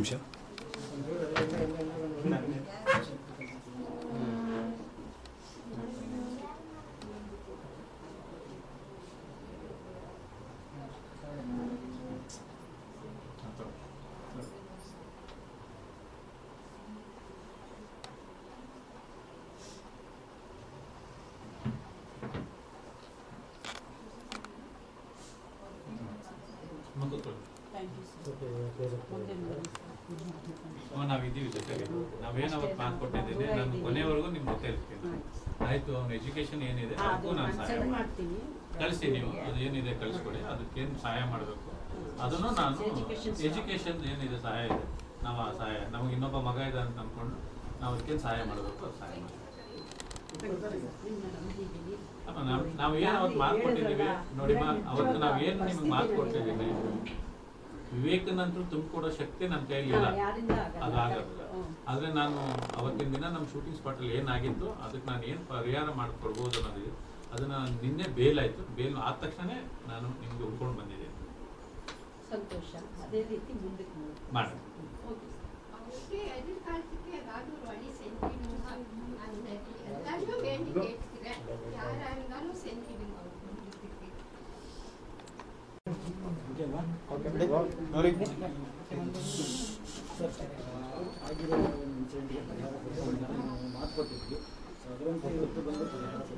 ನಿಮಿಷ ನಾವಿದ್ದೀವಿ ಜೊತೆಗೆ ನಾವೇನು ಅವತ್ತು ಮಾತು ಕೊಟ್ಟಿದ್ದೀನಿ ನಾನು ಕೊನೆವರೆಗೂ ನಿಮ್ಮ ಜೊತೆ ಇರ್ತೀನಿ ಆಯ್ತು ಅವ್ನ ಎಜುಕೇಶನ್ ಏನಿದೆ ಅದಕ್ಕೂ ನಾನು ಸಹಾಯ ಮಾಡ್ತೀನಿ ಕಳಿಸಿ ನೀವು ಅದು ಏನಿದೆ ಕಳಿಸ್ಕೊಡಿ ಅದಕ್ಕೇನು ಸಹಾಯ ಮಾಡಬೇಕು ಅದನ್ನು ನಾನು ಎಜುಕೇಶನ್ ಏನಿದೆ ಸಹಾಯ ಇದೆ ನಾವು ಆ ಸಹಾಯ ನಮಗೆ ಇನ್ನೊಬ್ಬ ಮಗ ಇದೆ ಅಂತ ಅಂದ್ಕೊಂಡು ನಾವು ಅದಕ್ಕೇನು ಸಹಾಯ ಮಾಡಬೇಕು ಅದು ಸಹಾಯ ಮಾಡಿ ಅಮ್ಮ, ನಾವ್- ನಾವು ಏನು ಅವತ್ತು ಮಾತು ಕೊಟ್ಟಿದ್ದೀವಿ ನೋಡಿಮ್ಮ ಅವತ್ತು ನಾವು ಏನು ನಿಮ್ಗೆ ಮಾತು ಕೊಟ್ಟಿದ್ದೀವಿ ವಿವೇಕನಂತರೂ ತುಂಬಿಕೊಡೋ ಶಕ್ತಿ ನನ್ನ ಕೈಯಲ್ಲಿ ಇಲ್ಲ ಅದು ಆಗೋದಿಲ್ಲ ಆದ್ರೆ ನಾನು ಅವತ್ತಿನ ದಿನ ನಮ್ಮ ಶೂಟಿಂಗ್ ಸ್ಪಾಟ್ ಅಲ್ಲಿ ಏನಾಗಿತ್ತು ಅದಕ್ಕೆ ನಾನು ಏನು ಪರಿಹಾರ ಮಾಡಿಕೊಡ್ಬೋದು ಅನ್ನೋದಿದೆ ಅದನ್ನ ನಿನ್ನೆ ಬೇಲ್ ಆಯ್ತು ಬೇಲ್ ಆದ ತಕ್ಷಣ ನಾನು ನಿಮ್ಗೆ ಉಳ್ಕೊಂಡು ಬಂದಿದ್ದೀನಿ ಸಂತೋಷ ಅದೇ ರೀತಿ ಮುಂದಕ್ಕೆ ಮಾಡಿ ಅವ್ರಿಗೆ ಎதிர்காலத்துக்கு ஏதாவது ஒரு வழி செஞ்சிடுங்க அந்த எல்லாரையும் வேண்டி கேட்டுக்கிறேன் யாரா இருந்தாலும் செஞ்சிடுங்க அவங்களுக்கு ಆಗಿರೋ ಇನ್ಸಿಡೆಂಟ್ಗೆ ನಾವು ಮಾತು ಕೊಟ್ಟಿದ್ವಿ ಸೊ ಅದರಂತೆ ಇವತ್ತು ಬಂದು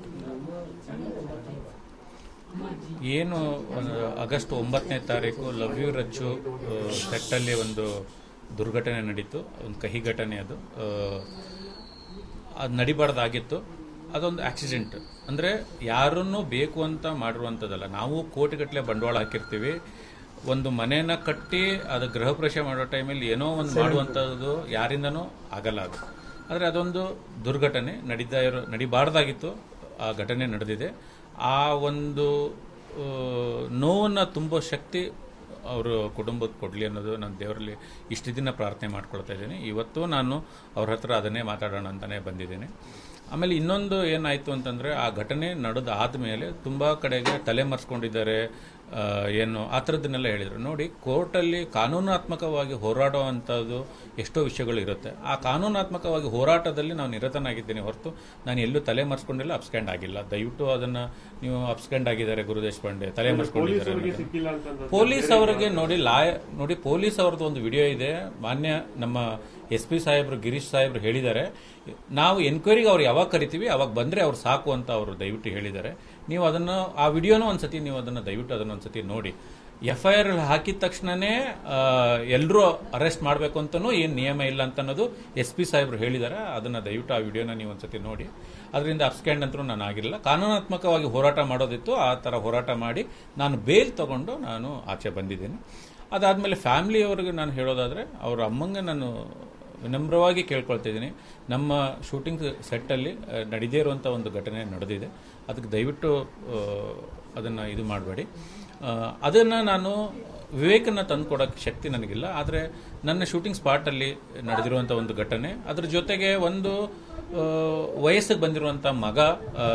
ಏನು ಒಂದು ಆಗಸ್ಟ್ ಒಂಬತ್ತನೇ ತಾರೀಕು ಲವ್ ಯು ರಚ್ಚು ಸೆಟ್ಟಲ್ಲಿ ಒಂದು ದುರ್ಘಟನೆ ನಡೀತು ಒಂದು ಕಹಿ ಘಟನೆ ಅದು ಆ, ಅದು ನಡಿಬಾರ್ದಾಗಿತ್ತು ಅದೊಂದು ಆಕ್ಸಿಡೆಂಟ್ ಅಂದರೆ ಯಾರನ್ನೂ ಬೇಕು ಅಂತ ಮಾಡಿರುವಂಥದ್ದಲ್ಲ ನಾವು ಕೋಟಿಗಟ್ಟಲೆ ಬಂಡವಾಳ ಹಾಕಿರ್ತೀವಿ ಒಂದು ಮನೇನ ಕಟ್ಟಿ ಅದು ಗೃಹ ಪ್ರವೇಶ ಮಾಡೋ ಟೈಮಲ್ಲಿ ಏನೋ ಒಂದು ಮಾಡುವಂಥದ್ದು ಯಾರಿಂದನೂ ಆಗಲ್ಲ ಅದು ಆದರೆ ಅದೊಂದು ದುರ್ಘಟನೆ ನಡೀತಾ ಇರೋ ನಡಿಬಾರ್ದಾಗಿತ್ತು ಆ ಘಟನೆ ನಡೆದಿದೆ ಆ ಒಂದು ನೋವನ್ನು ತುಂಬೋ ಶಕ್ತಿ ಅವರು ಕುಟುಂಬಕ್ಕೆ ಕೊಡಲಿ ಅನ್ನೋದು ನಾನು ದೇವರಲ್ಲಿ ಇಷ್ಟು ದಿನ ಪ್ರಾರ್ಥನೆ ಮಾಡ್ಕೊಳ್ತಾ ಇದ್ದೀನಿ ಇವತ್ತು ನಾನು ಅವ್ರ ಹತ್ರ ಅದನ್ನೇ ಮಾತಾಡೋಣ ಅಂತಲೇ ಬಂದಿದ್ದೀನಿ ಆಮೇಲೆ ಇನ್ನೊಂದು ಏನಾಯಿತು ಅಂತಂದರೆ ಆ ಘಟನೆ ನಡೆದು ಆದಮೇಲೆ ತುಂಬ ಕಡೆಗೆ ತಲೆ ಮರೆಸ್ಕೊಂಡಿದ್ದಾರೆ ಆ, ಏನು ಆ ಥರದ್ದನ್ನೆಲ್ಲ ಹೇಳಿದರು ನೋಡಿ ಕೋರ್ಟಲ್ಲಿ ಕಾನೂನಾತ್ಮಕವಾಗಿ ಹೋರಾಡೋ ಅಂಥದ್ದು ಎಷ್ಟೋ ವಿಷಯಗಳು ಇರುತ್ತೆ ಆ ಕಾನೂನಾತ್ಮಕವಾಗಿ ಹೋರಾಟದಲ್ಲಿ ನಾನು ನಿರತನಾಗಿದ್ದೀನಿ ಹೊರತು ನಾನು ಎಲ್ಲೂ ತಲೆ ಮರೆಸ್ಕೊಂಡಿಲ್ಲ ಅಪ್ಸ್ಕ್ಯಾಂಡ್ ಆಗಿಲ್ಲ ದಯವಿಟ್ಟು ಅದನ್ನು ನೀವು ಅಪ್ಸ್ಕ್ಯಾಂಡ್ ಆಗಿದ್ದಾರೆ ಗುರು ದೇಶಪಾಂಡೆ ತಲೆ ಮರೆಸ್ಕೊಂಡಿದ್ದಾರೆ ಅನ್ನೋದು. ಪೊಲೀಸ್ ಅವರಿಗೆ ನೋಡಿ ಲಾಯ ನೋಡಿ ಪೊಲೀಸ್ ಅವ್ರದ್ದು ಒಂದು ವಿಡಿಯೋ ಇದೆ ಮಾನ್ಯ ನಮ್ಮ ಎಸ್ ಪಿ ಸಾಹೇಬ್ರು ಗಿರೀಶ್ ಸಾಹೇಬ್ರು ಹೇಳಿದ್ದಾರೆ ನಾವು ಎನ್ಕ್ವೈರಿಗೆ ಅವ್ರು ಯಾವಾಗ ಕರಿತೀವಿ ಅವಾಗ ಬಂದ್ರೆ ಅವ್ರು ಸಾಕು ಅಂತ ಅವರು ದಯವಿಟ್ಟು ಹೇಳಿದ್ದಾರೆ ನೀವು ಅದನ್ನು ಆ ವಿಡಿಯೋನೂ ಒಂದ್ಸತಿ ನೀವು ಅದನ್ನು ದಯವಿಟ್ಟು ಅದನ್ನು ಒಂದ್ಸತಿ ನೋಡಿ ಎಫ್ ಐ ಆರ್ ಹಾಕಿದ ತಕ್ಷಣನೇ ಎಲ್ಲರೂ ಅರೆಸ್ಟ್ ಮಾಡಬೇಕು ಅಂತನೂ ಏನು ನಿಯಮ ಇಲ್ಲ ಅಂತ ಅನ್ನೋದು ಎಸ್ ಪಿ ಸಾಹೇಬ್ರು ಹೇಳಿದ್ದಾರೆ ಅದನ್ನು ದಯವಿಟ್ಟು ಆ ವಿಡಿಯೋನ ನೀವು ಒಂದ್ಸತಿ ನೋಡಿ ಅದರಿಂದ ಅಪ್ಸ್ಕ್ಯಾಂಡ್ ಅಂತೂ ನಾನು ಆಗಿರಲಿಲ್ಲ ಕಾನೂನಾತ್ಮಕವಾಗಿ ಹೋರಾಟ ಮಾಡೋದಿತ್ತು ಆ ಥರ ಹೋರಾಟ ಮಾಡಿ ನಾನು ಬೇಲ್ ತಗೊಂಡು ನಾನು ಆಚೆ ಬಂದಿದ್ದೀನಿ ಅದಾದಮೇಲೆ ಫ್ಯಾಮಿಲಿಯವರಿಗೆ ನಾನು ಹೇಳೋದಾದರೆ ಅವ್ರ ಅಮ್ಮಂಗೆ ನಾನು ವಿನಮ್ರವಾಗಿ ಕೇಳ್ಕೊಳ್ತಾ ಇದ್ದೀನಿ ನಮ್ಮ ಶೂಟಿಂಗ್ ಸೆಟ್ಟಲ್ಲಿ ನಡೀದೇ ಇರುವಂಥ ಒಂದು ಘಟನೆ ನಡೆದಿದೆ ಅದಕ್ಕೆ ದಯವಿಟ್ಟು ಅದನ್ನು ಇದು ಮಾಡಬೇಡಿ ಅದನ್ನು ನಾನು ವಿವೇಕನ ತಂದುಕೊಡೋಕ್ಕೆ ಶಕ್ತಿ ನನಗಿಲ್ಲ ಆದರೆ ನನ್ನ ಶೂಟಿಂಗ್ ಸ್ಪಾಟಲ್ಲಿ ನಡೆದಿರುವಂಥ ಒಂದು ಘಟನೆ ಅದ್ರ ಜೊತೆಗೆ ಒಂದು ಆ, ವಯಸ್ಸಿಗೆ ಬಂದಿರುವಂಥ ಮಗ ಆ,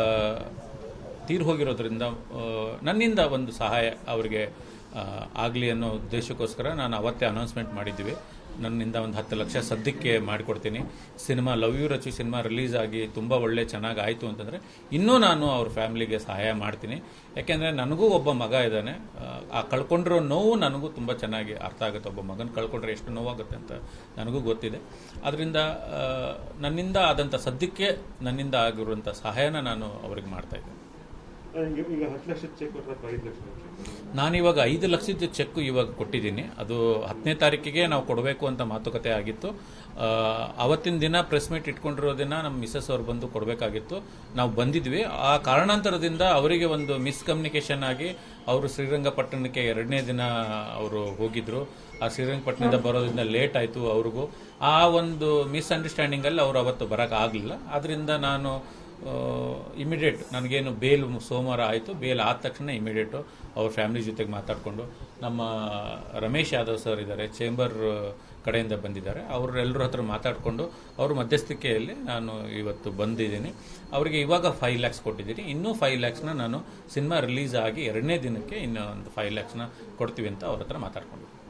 ತೀರ್ ಹೋಗಿರೋದ್ರಿಂದ ಆ, ನನ್ನಿಂದ ಒಂದು ಸಹಾಯ ಅವರಿಗೆ ಆಗಲಿ ಅನ್ನೋ ಉದ್ದೇಶಕ್ಕೋಸ್ಕರ ನಾನು ಅವತ್ತೇ ಅನೌನ್ಸ್ಮೆಂಟ್ ಮಾಡಿದ್ವಿ ನನ್ನಿಂದ ಒಂದು ಹತ್ತು ಲಕ್ಷ ಸದ್ಯಕ್ಕೆ ಮಾಡಿಕೊಡ್ತೀನಿ cinema love you Rachu cinema release ಆಗಿ ತುಂಬ ಒಳ್ಳೆ ಚೆನ್ನಾಗಿ ಆಯಿತು ಅಂತಂದರೆ ಇನ್ನೂ ನಾನು ಅವ್ರ ಫ್ಯಾಮಿಲಿಗೆ ಸಹಾಯ ಮಾಡ್ತೀನಿ ಯಾಕೆಂದರೆ ನನಗೂ ಒಬ್ಬ ಮಗ ಇದ್ದಾನೆ ಆ, ಆ ಕಳ್ಕೊಂಡಿರೋ ನೋವು ನನಗೂ ತುಂಬ ಚೆನ್ನಾಗಿ ಅರ್ಥ ಆಗುತ್ತೆ ಒಬ್ಬ ಮಗನ ಕಳ್ಕೊಂಡ್ರೆ ಎಷ್ಟು ನೋವಾಗುತ್ತೆ ಅಂತ ನನಗೂ ಗೊತ್ತಿದೆ ಅದರಿಂದ ನನ್ನಿಂದ ಆದಂಥ ಸದ್ಯಕ್ಕೆ ನನ್ನಿಂದ ಆಗಿರುವಂಥ ಸಹಾಯನ ನಾನು ಅವ್ರಿಗೆ ಮಾಡ್ತಾ ಇದ್ದೀನಿ ಈಗ ಈಗ ಹತ್ತು ಲಕ್ಷ ಚೆಕ್ ಕೊಟ್ಟರೆ ಅಥವಾ ಐದು ಲಕ್ಷ ಚೆಕ್ ನಾನಿವಾಗ ಐದು ಲಕ್ಷದ ಚೆಕ್ ಇವಾಗ ಕೊಟ್ಟಿದ್ದೀನಿ ಅದು ಹತ್ತನೇ ತಾರೀಕಿಗೆ ನಾವು ಕೊಡಬೇಕು ಅಂತ ಮಾತುಕತೆ ಆಗಿತ್ತು ಆ, ಅವತ್ತಿನ ದಿನ ಪ್ರೆಸ್ ಮೀಟ್ ಇಟ್ಕೊಂಡಿರೋ ದಿನ ನಮ್ಮ ಮಿಸಸ್ ಅವ್ರು ಬಂದು ಕೊಡಬೇಕಾಗಿತ್ತು ನಾವು ಬಂದಿದ್ವಿ ಆ ಕಾರಣಾಂತರದಿಂದ ಅವರಿಗೆ ಒಂದು ಮಿಸ್ಕಮ್ಯುನಿಕೇಶನ್ ಆಗಿ ಅವರು ಶ್ರೀರಂಗಪಟ್ಟಣಕ್ಕೆ ಎರಡನೇ ದಿನ ಅವರು ಹೋಗಿದ್ರು ಆ ಶ್ರೀರಂಗಪಟ್ಟಣದಿಂದ ಬರೋದ್ರಿಂದ ಲೇಟ್ ಆಯಿತು ಅವ್ರಿಗೂ ಆ ಒಂದು ಮಿಸ್ಅಂಡರ್ಸ್ಟ್ಯಾಂಡಿಂಗಲ್ಲಿ ಅವರು ಅವತ್ತು ಬರೋಕ್ಕಾಗಲಿಲ್ಲ ಅದರಿಂದ ನಾನು ಇಮಿಡಿಯೇಟ್ ನನಗೇನು ಬೇಲ್ ಸೋಮವಾರ ಆಯಿತು ಬೇಲ್ ಆದ ತಕ್ಷಣ ಇಮಿಡಿಯೇಟು ಅವ್ರ ಫ್ಯಾಮಿಲಿ ಜೊತೆಗೆ ಮಾತಾಡಿಕೊಂಡು ನಮ್ಮ ರಮೇಶ್ ಯಾದವ್ ಸರ್ ಇದ್ದಾರೆ ಚೇಂಬರ್ ಕಡೆಯಿಂದ ಬಂದಿದ್ದಾರೆ ಅವರೆಲ್ಲರ ಹತ್ರ ಮಾತಾಡಿಕೊಂಡು ಅವ್ರ ಮಧ್ಯಸ್ಥಿಕೆಯಲ್ಲಿ ನಾನು ಇವತ್ತು ಬಂದಿದ್ದೀನಿ ಅವರಿಗೆ ಇವಾಗ ಫೈವ್ ಲ್ಯಾಕ್ಸ್ ಕೊಟ್ಟಿದ್ದೀನಿ ಇನ್ನೂ ಫೈವ್ ಲ್ಯಾಕ್ಸ್ನ ನಾನು ಸಿನಿಮಾ ರಿಲೀಸ್ ಆಗಿ ಎರಡನೇ ದಿನಕ್ಕೆ ಇನ್ನೂ ಒಂದು ಫೈವ್ ಲ್ಯಾಕ್ಸ್ನ ಕೊಡ್ತೀವಿ ಅಂತ ಅವ್ರ ಹತ್ರ ಮಾತಾಡ್ಕೊಂಡು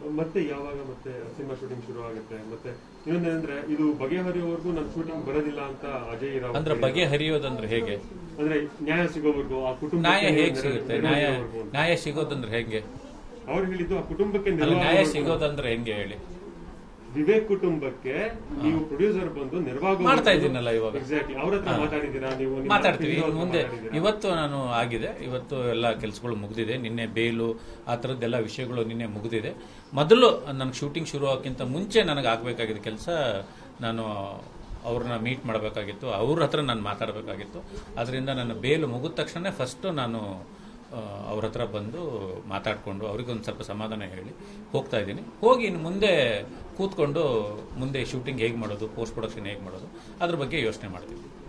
ಮತ್ತೆ ಯಾವಾಗ ಮತ್ತೆ ಸಿನಿಮಾ ಶೂಟಿಂಗ್ ಶುರು ಆಗುತ್ತೆ ಮತ್ತೆ ಇನ್ನೊಂದೇನಂದ್ರೆ ಇದು ಬಗೆಹರಿಯೋವರೆಗೂ ನನ್ನ ಶೂಟಿಂಗ್ ಬರೋದಿಲ್ಲ ಅಂತ ಅಜಯ್ ರಾವ್ ಅಂದ್ರೆ ಹೇಳಿದ್ರು. ಬಗೆಹರಿಯೋದಂದ್ರೆ ಹೇಗೆ ಅಂದ್ರೆ ನ್ಯಾಯ ಸಿಗೋವರೆಗೂ ಆ ಕುಟುಂಬ ನ್ಯಾಯ ಹೇಗೆ ಸಿಗುತ್ತೆ ನ್ಯಾಯ ನ್ಯಾಯ ಸಿಗೋದಂದ್ರೆ ಹೆಂಗೆ ಅವ್ರು ಹೇಳಿದ್ದು ಆ ಕುಟುಂಬಕ್ಕೆ ಅಲ್ಲ ನೆರವು ನ್ಯಾಯ ಆಗೋವರೆಗೂ- ಸಿಗೋದಂದ್ರೆ ಹೆಂಗೆ ಹೇಳಿ ವಿವೇಕ್ ಕುಟುಂಬಕ್ಕೆ ನೀವು ಪ್ರೊಡ್ಯೂಸರ್ ಬಂದು ನೆರವಾಗ ಮಾಡ್ತಾ ಇದ್ದೀನಲ್ಲ ಇವಾಗ. ಎಕ್ಸಾಕ್ಟ್ಲಿ ಅವ್ರ ಹತ್ರ ಮಾತಾಡಿದ್ದೀರಾ ನೀವು ನಿಮ್ಮ ಮಾತಾಡ್ತೀವಿ ಹತ್ರ ಇನ್ನು ಮುಂದೆ ಮಾತಾಡಿದ್ದೀರಾ? ಇವತ್ತು ನಾನು ಆಗಿದೆ ಇವತ್ತು ಎಲ್ಲ ಕೆಲಸಗಳು ಮುಗಿದಿದೆ ನಿನ್ನೆ ಬೇಲು ಆ ಥರದ್ದೆಲ್ಲ ವಿಷಯಗಳು ನಿನ್ನೆ ಮುಗಿದಿದೆ ಮೊದಲು ನನಗೆ ಶೂಟಿಂಗ್ ಶುರು ಆಗೋಕ್ಕಿಂತ ಮುಂಚೆ ನನಗೆ ಆಗಬೇಕಾಗಿದ್ದ ಕೆಲಸ ನಾನು ಅವ್ರನ್ನ ಮೀಟ್ ಮಾಡಬೇಕಾಗಿತ್ತು ಅವ್ರ ಹತ್ರ ನಾನು ಮಾತಾಡಬೇಕಾಗಿತ್ತು ಅದರಿಂದ ನನ್ನ ಬೇಲು ಮುಗಿದ ತಕ್ಷಣ ಫಸ್ಟು ನಾನು ಆ, ಅವ್ರ ಹತ್ರ ಬಂದು ಮಾತಾಡಿಕೊಂಡು ಅವ್ರಿಗೊಂದು ಸ್ವಲ್ಪ ಸಮಾಧಾನ ಹೇಳಿ ಹೋಗ್ತಾ ಇದ್ದೀನಿ ಹೋಗಿ ಇನ್ನು ಮುಂದೆ ಕೂತ್ಕೊಂಡು ಮುಂದೆ ಶೂಟಿಂಗ್ ಹೇಗೆ ಮಾಡೋದು ಪೋಸ್ಟ್ ಪ್ರೊಡಕ್ಷನ್ ಹೇಗೆ ಮಾಡೋದು ಅದ್ರ ಬಗ್ಗೆ ಯೋಚನೆ ಮಾಡ್ತೀವಿ